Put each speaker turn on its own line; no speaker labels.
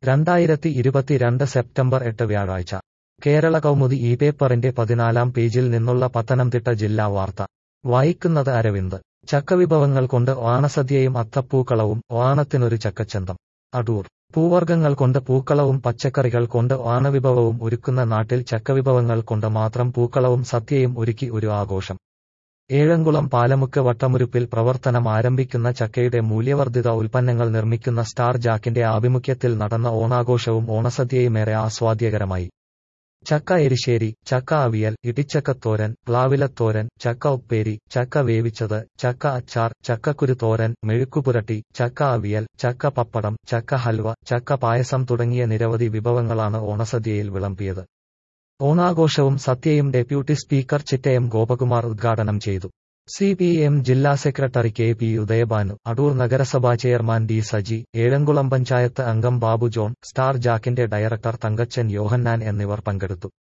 രണ്ടായിരത്തി ഇരുപത്തിരണ്ട് സെപ്റ്റംബർ എട്ട് വ്യാഴാഴ്ച കേരള കൗമുദി ഈ പേപ്പറിന്റെ പതിനാലാം പേജിൽ നിന്നുള്ള പത്തനംതിട്ട ജില്ലാ വാർത്ത വായിക്കുന്നത് അരവിന്ദ് ചക്കവിഭവങ്ങൾ കൊണ്ട് ഓണസദ്യയും അത്തപ്പൂക്കളവും ഓണത്തിനൊരു ചക്കച്ചന്തം അടൂർ പൂവർഗ്ഗങ്ങൾ കൊണ്ട് പൂക്കളവും പച്ചക്കറികൾ കൊണ്ട് ഓണവിഭവവും ഒരുക്കുന്ന നാട്ടിൽ ചക്കവിഭവങ്ങൾ കൊണ്ട് മാത്രം പൂക്കളവും സദ്യയും ഒരുക്കി ഒരു ആഘോഷം ഏഴംകുളം പാലമുക്ക് വട്ടമുരുപ്പിൽ പ്രവർത്തനം ആരംഭിക്കുന്ന ചക്കയുടെ മൂല്യവർദ്ധിത ഉൽപ്പന്നങ്ങൾ നിർമ്മിക്കുന്ന സ്റ്റാർ ജാക്കിന്റെ ആഭിമുഖ്യത്തിൽ നടന്ന ഓണാഘോഷവും ഓണസദ്യയുമേറെ ആസ്വാദ്യകരമായി ചക്ക എരിശ്ശേരി ചക്ക അവിയൽ ഇടിച്ചക്കത്തോരൻ പ്ലാവിലത്തോരൻ ചക്ക ഉപ്പേരി ചക്ക വേവിച്ചത് ചക്ക അച്ചാർ ചക്കക്കുരു തോരൻ മെഴുക്കുപുരട്ടി ചക്ക അവിയൽ ചക്ക പപ്പടം ചക്ക ഹൽവ ചക്ക പായസം തുടങ്ങിയ നിരവധി വിഭവങ്ങളാണ് ഓണസദ്യയിൽ വിളമ്പിയത് ഓണാഘോഷവും സത്യയും ഡെപ്യൂട്ടി സ്പീക്കർ ചിറ്റയം ഗോപകുമാർ ഉദ്ഘാടനം ചെയ്തു സി പി എം ജില്ലാ സെക്രട്ടറി കെ പി ഉദയഭാനു അടൂർ നഗരസഭാ ചെയർമാൻ ഡി സജി ഏഴംകുളം പഞ്ചായത്ത് അംഗം ബാബു ജോൺ സ്റ്റാർ ജാക്കിന്റെ ഡയറക്ടർ തങ്കച്ചൻ യോഹന്നാൻ എന്നിവർ പങ്കെടുത്തു